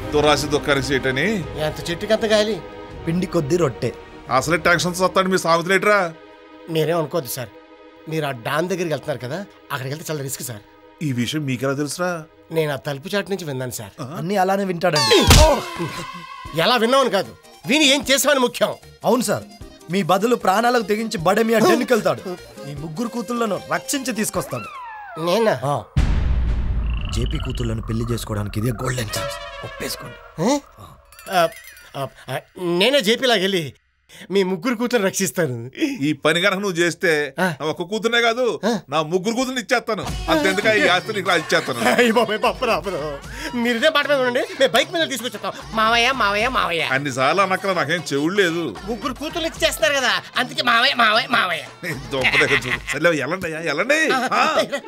దురాశ దుఃఖానికి చేయటని ఎంత చెట్టుకి అంత గాలి పిండి కొద్ది రొట్టె అసలే టెన్షన్స్ వస్తాడు మీ సామెతలేటరా మీరేం అనుకోవద్దు సార్ మీరు ఆ డాన్ దగ్గరికి వెళ్తున్నారు కదా అక్కడికి వెళ్తే చాలా రిస్క్ సార్ ఈ విషయం మీకెలా తెలుసురా నేను ఆ తలుపు చాటు నుంచి విన్నాను సార్ అన్ని అలానే వింటాడండి ఎలా విన్నామని కాదు విని ఏం చేసామని ముఖ్యం అవును సార్ మీ బదులు ప్రాణాలకు తెగించి బడమి అడ్డానికి వెళ్తాడు మీ ముగ్గురు కూతుళ్ళను రక్షించి తీసుకొస్తాడు నేనా ఆ. జేపీ కూతుళ్ళను పెళ్లి చేసుకోవడానికి ఇదే గోల్డెన్ ఛాన్స్ ఒప్పేసుకోండి ఏ? ఆ, ఆ, ఆ, నేనే జేపీలాగా వెళ్ళి మీ ముగ్గురు కూతురు రక్షిస్తాను ఈ పని కనుక నువ్వు చేస్తే ఆ. నా ఒక్క కూతురునే కాదు నా ముగ్గురు కూతురు ఇచ్చేస్తాను అంతెందుక ఈ ఆస్తి నీకు ఇచ్చేస్తాను అయ్య బాబాయ్ పప్పు రాపరు మీరు ఇదే మాట మీద ఉండండి మేము బైక్ మీద తీసుకొచ్చేస్తాం మావయ్య మావయ్య మావయ్య అన్నిసార్లు అన్నక్కడ నాకేం చెవుడు లేదు ముగ్గురు కూతుర్లు ఇచ్చి చేస్తున్నారు కదా అందుకే మావయ్య మావయ్య మావయ్య దొంగ దగ్గర చూడు. సర్లే వెళ్ళండి అయ్యా వెళ్ళండి ఆ.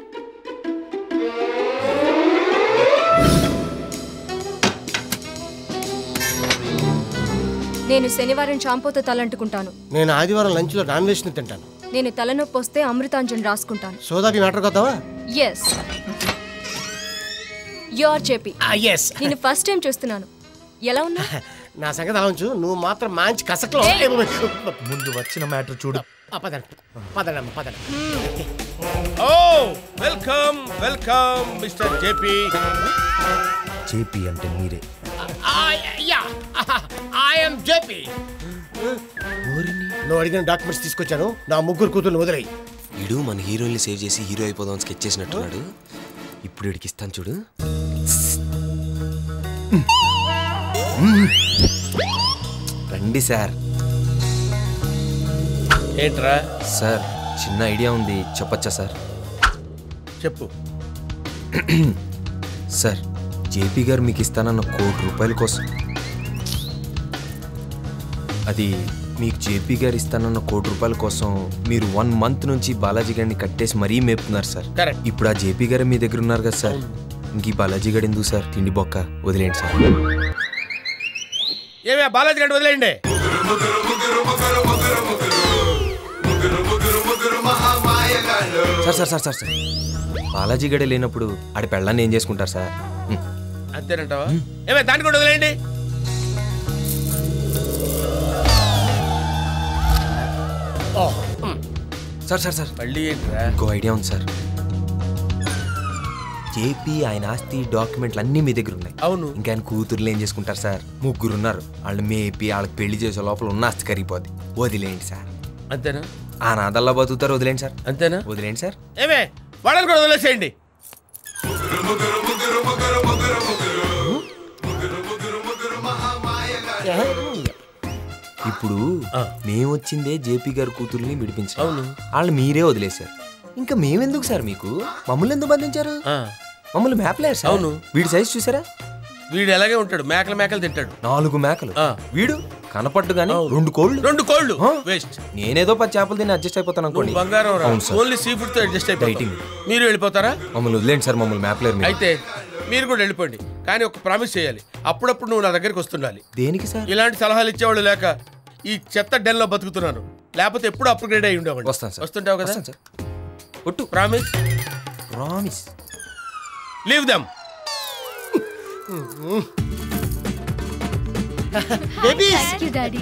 నేను శనివారం షాంపూతో తలంటుకుంటాను నేను ఆదివారం లంచ్ లో నాన్ వెజ్ తింటాను నేను తలనొప్పి వస్తే అమృతాంజన్ రాసుకుంటాను సోదాకి మ్యాటర్ కొద్దావా ఎస్ యు ఆర్ చెప్పి ఎస్ నేను ఫస్ట్ టైం చూస్తున్నాను ఎలా ఉన్నా నా సంగతి అలా ఉంచు నువ్వు మాత్రం మంచి కసకలో ముందు వచ్చిన మ్యాటర్ చూడు పదండి పదండి పదండి ఓ welcome welcome mister JP JP అంటే మీరే యా ఐఎమ్ జేపీ నువ్వు అడిగిన డాక్యుమెంట్స్ తీసుకొచ్చాను నా ముగ్గురు కూతుర్ని వదిలేయి వీడు మన హీరోయిన్ని సేవ్ చేసి హీరో అయిపోదాం స్కెచ్ చేసినట్టున్నాడు ఇప్పుడు వీడికి ఇస్తాను చూడు రండి సార్ ఏంట్రా సార్ చిన్న ఐడియా ఉంది చెప్పచ్చా సార్ చెప్పు సార్ జేపీ గారు మీకు ఇస్తానన్న కోటి రూపాయల కోసం అది మీకు జేపీ గారు ఇస్తానన్న కోటి రూపాయల కోసం మీరు వన్ మంత్ నుంచి బాలాజీ గారిని కట్టేసి మరీ మేపుతున్నారు సార్ Correct. ఇప్పుడు ఆ జేపీ గారు మీ దగ్గర ఉన్నారు కదా సార్ ఇంక ఈ బాలాజీ గారు ఎందుకు సార్ తిండి బొక్క వదిలేండి సార్ ఏమే బాలాజీ గంట వదిలేయండి sir sir sir sir sir Balaji గడే లేనప్పుడు ఆడి పెళ్ళాన్ని ఏం చేసుకుంటారు సార్ హ్మ్. అంతేనంటావా ఏమే దాన్ని కూడా వదిలేయండి సార్ సార్ సార్ మళ్ళీ ఏంట్రా ఇంకో ఐడియా ఉంది సార్ జేపీ ఆయన ఆస్తి డాక్యుమెంట్లు అన్నీ మీ దగ్గర ఉన్నాయి అవును ఇంకా ఆయన కూతుర్లు ఏం చేసుకుంటారు సార్ ముగ్గురు ఉన్నారు వాళ్ళు మేపి వాళ్ళకి పెళ్లి చేసే లోపల ఉన్న ఆస్తి కరిగిపోద్ది వదిలేయండి సార్ అంతేనా ఆ నాదల్లా బతుకుతారు వదిలేండి సార్ అంతేనా వదిలేండి సార్ ఏమే వాళ్ళని కూడా వదిలేసేయండి ఇప్పుడు మేము వచ్చిందే జేపీ గారి కూతుర్ని విడిపించారు అవును. వాళ్ళు మీరే వదిలేశారు ఇంకా మేమెందుకు సార్ మీకు మమ్మల్ని ఎందుకు బంధించారు ఆ, మమ్మల్ని మేపలేరు సార్ అవును. వీడి సైజ్ చూసారా వీడు ఎలాగే ఉంటాడు మేకలు మేకలు తింటాడు నాలుగు మేకలు ఆ. వీడు కనపట్టు గాని అవును. రెండు కోళ్ళు రెండు కోళ్ళు ఆ? వేస్ట్ నేనేదో పది చేపలు తిని అడ్జస్ట్ అయిపోతాను అనుకోండి నువ్వు బంగారం రా అవును సార్ ఓన్లీ సీ ఫుడ్ తో అడ్జస్ట్ అయిపోతావు Dieting. మీరు వెళ్ళిపోతారా మమ్మల్ని వదిలేండి సార్ మమ్మల్ని మేపలేరు మీరు అయితే మీరు కూడా వెళ్ళిపోండి కానీ ఒక ప్రామిస్ చేయాలి అప్పుడప్పుడు నువ్వు నా దగ్గరికి వస్తుండాలి దేనికి సార్ ఇలాంటి సలహాలు ఇచ్చేవాళ్ళు లేక ఈ చెత్త డెన్ లో బతుకుతున్నాను లేకపోతే ఎప్పుడు అప్గ్రేడ్ అయి ఉండేవాడు వస్తాను సార్ వస్తుంటావు కదా వస్తాను సార్ ఒట్టు promise promise leave them baby thank you daddy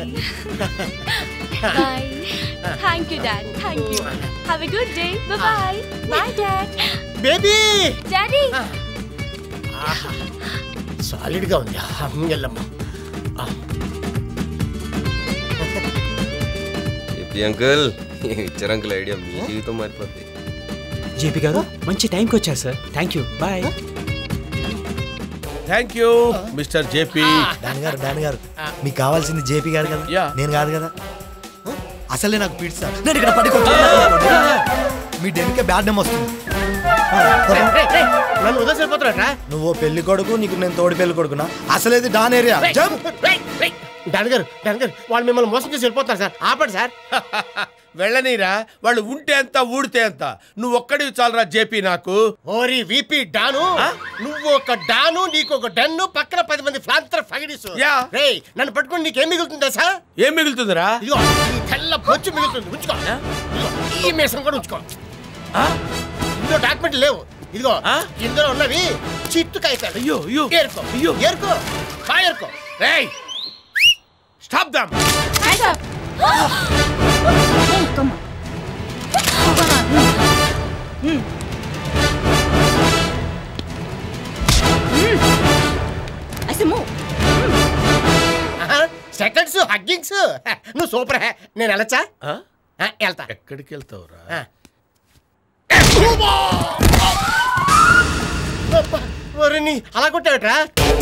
bye thank you dad thank you have a good day bye bye dad baby daddy solid గా ఉంది వెళ్ళమ్మా చెప్పి అంకుల్ ఇచ్చారు అంకుల్ ఐడియా మీ జీవితం మారిపోద్ది జేపీ గారు మంచి టైంకి వచ్చారు sir thank you bye thank you mister JP don గారు డాన్ గారు మీకు కావాల్సింది జేపీ గారు కదా యా. నేను కాదు కదా అసలే నాకు పీట్ సార్ నేను ఇక్కడ పడుకోవచ్చు మీ డెన్కే బ్యాడ్ నేమ్ వస్తుంది నన్ను వదిలేసిపోతున్నారా నువ్వు పెళ్లి కొడుకు నీకు నేను తోడి పెళ్లి కొడుకునా అసలేది డాన్ ఏరియా జంప్ డాన్ గారు డాన్ గారు వాళ్ళు మిమ్మల్ని మోసం చేసి వెళ్ళిపోతారు సార్ ఆపండి సార్ వెళ్ళనీరా వాళ్ళు ఉంటే అంత ఊడితే అంత నువ్వు ఒక్కడివి చాలరా జేపీ నాకు ఓరి విపి డాను నువ్వు ఒక డాను నీకు ఒక డన్ను పక్కన పది మంది ఫ్లాంతర్ ఫగిడిసు యా. రేయ్ నన్ను పట్టుకొని నీకేం మిగులుతుందా సార్ ఏం మిగులుతుందిరా ఇదిగో ఈ తెల్ల బొచ్చు మిగులుతుంది ఉంచుకో ఇదిగో, ఈ మీసం కూడా ఉంచుకో ఇందులో డాక్యుమెంట్ లేవు ఇదిగో ఆ? ఇందులో ఉన్నవి చిత్తు కాగితాలు అయ్యో, అయ్యో, ఏరుకో అయ్యో. ఏరుకో బాగా ఏరుకో రేయ్ stop them Hands up. Come on. I said move. Seconds huggings నువ్వు సూపర్ హే నేను వెళ్ళచ్చా ఆ? ఆ, వెళ్తా ఎక్కడికి వెళ్తావురా ఆ. అబ్బా, ఒరే నీ అలా కొట్టావట్రా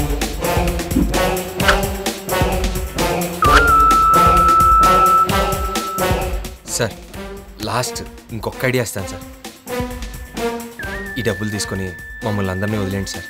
సార్ లాస్ట్ ఇంకొక ఐడియా ఇస్తాను సార్ ఈ డబ్బులు తీసుకొని మమ్మల్ని అందరినీ వదిలేండి సార్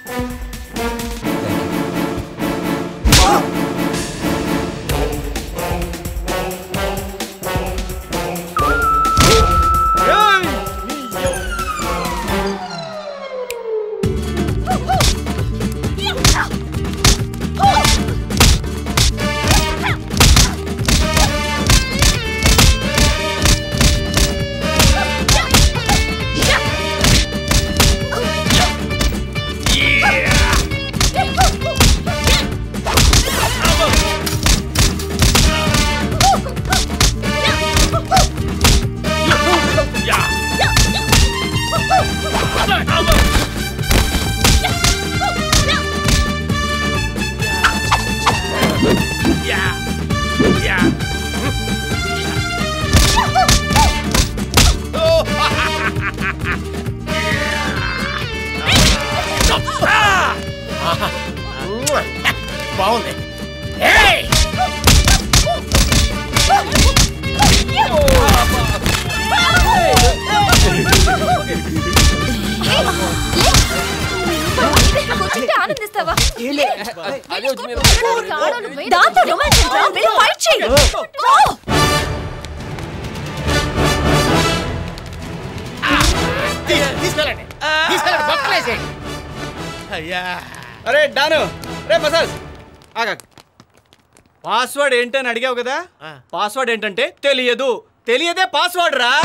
బాగుంది ఏయ్! కూర్చుంటే ఆనందిస్తావా దాంతో రొమాన్స్ ఏంట్రా? వెళ్ళి ఫైట్ చెయ్యి ఓ! తీ- తీసుకెళ్ళండి తీసుకెళ్ళండి బొక్కలేసేయండి అయ్యా అరే డాను రే మసాజ్ ఆగ పాస్వర్డ్ ఏంటని అడిగావు కదా పాస్వర్డ్ ఏంటంటే తెలియదు తెలియదే పాస్వర్డ్ రా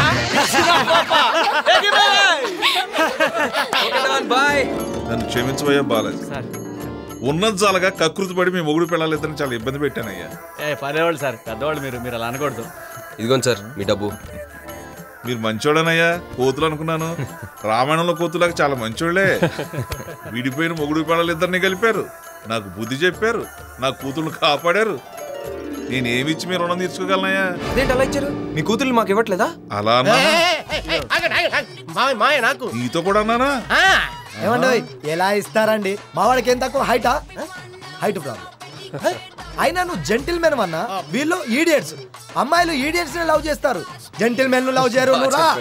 బాయ్ నన్ను క్షమించబోయా బాలాజీ ఉన్నది చాలగా కకృతి పడి మీ మొగుడు పిల్లలిద్దరిని చాలా ఇబ్బంది పెట్టానయ్యా ఏ పదేవాళ్ళు సార్ పెద్దవాళ్ళు మీరు మీరు అలా అనకూడదు ఇదిగోండి సార్ మీ డబ్బు మీరు మంచోడనయ్యా కోతులు అనుకున్నాను రామాయణంలో కోతులాగా చాలా మంచోళ్లే విడిపోయిన మొగుడు పిల్లలిద్దరిని కలిపారు నాకు బుద్ధి చెప్పారు నా కూతుళ్ళు కాపాడారు నేనేమిచ్చి మీరు రుణం తీర్చుకోగలనయ్యా అదేంటి అలా ఇచ్చారు మీ కూతుర్ని మాకు ఇవ్వట్లేదా అలా అన్నా ఏయ్, ఏయ్, ఏయ్, ఏయ్, ఆగండి, ఆగండి, ఆగండి. మాయ మాయ నాకు నీతో కూడా అన్నానా ఆ, ఏమండి ఎలా ఇస్తారండి మా వాడికి ఏం తక్కువ హైటా హైట్ ప్రాబ్లం అయినా నువ్వు జెంటిల్ మెన్ అన్నా వీళ్ళు ఈడియట్స్ అమ్మాయిలు ఈడియట్స్ ని లవ్ చేస్తారు జెంటిల్ మెన్ లవ్ చేయరు నువ్వు రా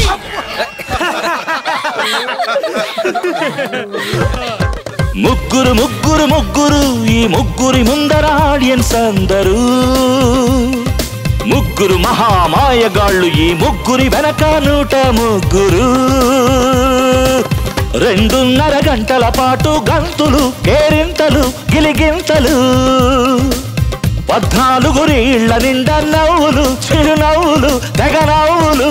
ముగ్గురు ముగ్గురు ముగ్గురు ఈ ముగ్గురి ముందర ఆడియన్స్ అందరూ ముగ్గురు మహామాయగాళ్ళు ఈ ముగ్గురి వెనక నూట ముగ్గురు రెండున్నర గంటల పాటు గంతులు కేరింతలు గిలిగింతలు పద్నాలుగు రీళ్ల నిండా నవ్వులు చిరునవ్వులు తెగ నవ్వులు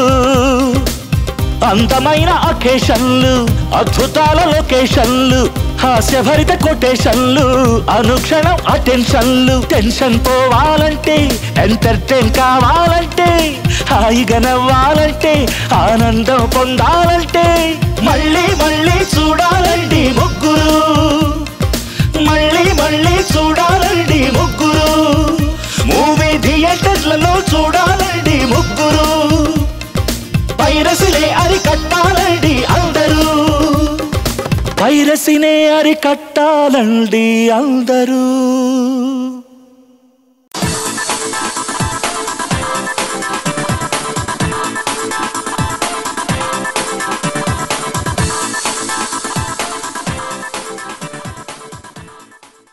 అందమైన అకేషన్లు అద్భుతాల లొకేషన్లు హాస్యభరిత కొటేషన్లు అనుక్షణం అటెన్షన్లు టెన్షన్ పోవాలంటే ఎంటర్టైన్ కావాలంటే హాయిగా నవ్వాలంటే ఆనందం పొందాలంటే మళ్ళీ మళ్ళీ చూడాలండి ముగ్గురు మళ్ళీ మళ్ళీ చూడాలండి ముగ్గురు మూవీ థియేటర్లలో చూడాలండి ముగ్గురు పైరసినే అరికట్టాలండి అందరూ పైరసినే అరికట్టాలండి అందరూ